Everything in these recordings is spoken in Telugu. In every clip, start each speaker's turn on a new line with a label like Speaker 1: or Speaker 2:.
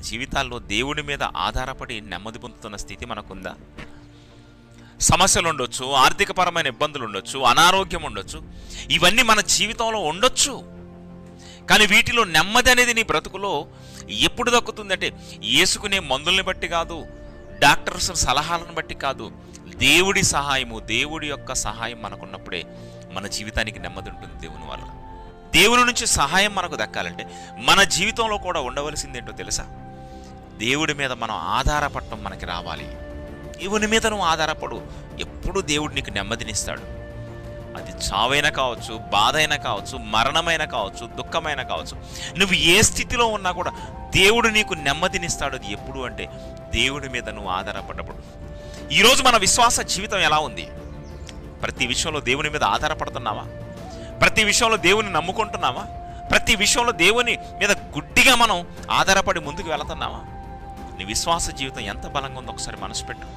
Speaker 1: జీవితాల్లో దేవుడి మీద ఆధారపడి నెమ్మది పొందుతున్న స్థితి మనకుందా సమస్యలు ఉండొచ్చు ఆర్థికపరమైన ఇబ్బందులు ఉండొచ్చు అనారోగ్యం ఉండొచ్చు ఇవన్నీ మన జీవితంలో ఉండొచ్చు కానీ వీటిలో నెమ్మది అనేది నీ బ్రతుకులో ఎప్పుడు దక్కుతుందంటే ఏసుకునే మందుల్ని బట్టి కాదు డాక్టర్స్ సలహాలను బట్టి కాదు దేవుడి సహాయము దేవుడి యొక్క సహాయం మనకున్నప్పుడే మన జీవితానికి నెమ్మది ఉంటుంది దేవుని వల్ల దేవుని నుంచి సహాయం మనకు దక్కాలంటే మన జీవితంలో కూడా ఉండవలసిందేంటో తెలుసా దేవుడి మీద మనం ఆధారపడటం మనకి రావాలి దేవుని మీద నువ్వు ఆధారపడు ఎప్పుడు దేవుడు నీకు నెమ్మదినిస్తాడు అది చావైనా కావచ్చు బాధ అయినా కావచ్చు మరణమైన కావచ్చు దుఃఖమైన కావచ్చు నువ్వు ఏ స్థితిలో ఉన్నా కూడా దేవుడు నీకు నెమ్మదినిస్తాడు అది ఎప్పుడు అంటే దేవుడి మీద నువ్వు ఆధారపడ్డప్పుడు ఈరోజు మన విశ్వాస జీవితం ఎలా ఉంది ప్రతి విషయంలో దేవుని మీద ఆధారపడుతున్నావా ప్రతి విషయంలో దేవుని నమ్ముకుంటున్నావా ప్రతి విషయంలో దేవుని మీద గుడ్డిగా మనం ఆధారపడి ముందుకు వెళుతున్నావా నీ విశ్వాస జీవితం ఎంత బలంగా ఉందో ఒకసారి మనసు పెట్టు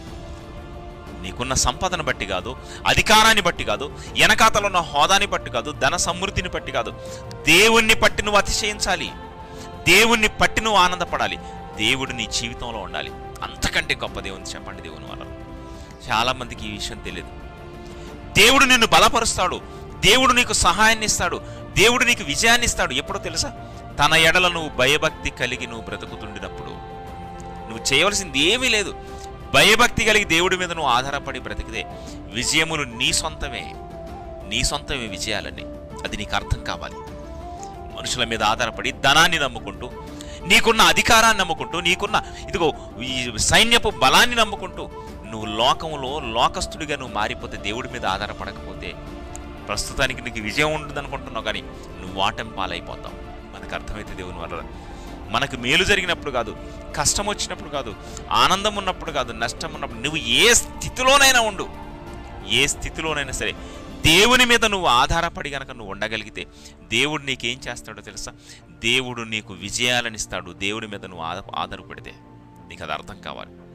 Speaker 1: నీకున్న సంపదను బట్టి కాదు అధికారాన్ని బట్టి కాదు వెనకాతలో ఉన్న హోదాని బట్టి కాదు ధన సమృద్ధిని బట్టి కాదు దేవుణ్ణి పట్టి నువ్వు అతిశయించాలి దేవుణ్ణి పట్టి నువ్వు ఆనందపడాలి దేవుడు నీ జీవితంలో ఉండాలి అంతకంటే గొప్ప దేవుని చెప్పండి దేవుని వల్ల చాలా మందికి ఈ విషయం తెలియదు దేవుడు నిన్ను బలపరుస్తాడు దేవుడు నీకు సహాయాన్ని ఇస్తాడు దేవుడు నీకు విజయాన్ని ఇస్తాడు ఎప్పుడో తెలుసా తన ఎడల నువ్వు భయభక్తి కలిగి నువ్వు బ్రతుకుతుండినప్పుడు నువ్వు చేయవలసింది ఏమీ లేదు భయభక్తి కలిగి దేవుడి మీద నువ్వు ఆధారపడి బ్రతికితే విజయములు నీ సొంతమే నీ సొంతమే విజయాలని అది నీకు అర్థం కావాలి మనుషుల మీద ఆధారపడి ధనాన్ని నమ్ముకుంటూ నీకున్న అధికారాన్ని నమ్ముకుంటూ నీకున్న ఇదిగో ఈ సైన్యపు బలాన్ని నమ్ముకుంటూ నువ్వు లోకంలో లోకస్తుడిగా నువ్వు మారిపోతే దేవుడి మీద ఆధారపడకపోతే ప్రస్తుతానికి నీకు విజయం ఉంటుంది అనుకుంటున్నావు కానీ నువ్వు ఆటం పాలైపోతావు మనకు అర్థమైతే దేవుని వల్ల మనకు మేలు జరిగినప్పుడు కాదు కష్టం వచ్చినప్పుడు కాదు ఆనందం ఉన్నప్పుడు కాదు నష్టం ఉన్నప్పుడు నువ్వు ఏ స్థితిలోనైనా ఉండు ఏ స్థితిలోనైనా సరే దేవుని మీద నువ్వు ఆధారపడి గనక నువ్వు ఉండగలిగితే దేవుడు నీకేం చేస్తాడో తెలుసా దేవుడు నీకు విజయాలను ఇస్తాడు దేవుడి మీద నువ్వు ఆధార ఆధారపడితే నీకు అది అర్థం కావాలి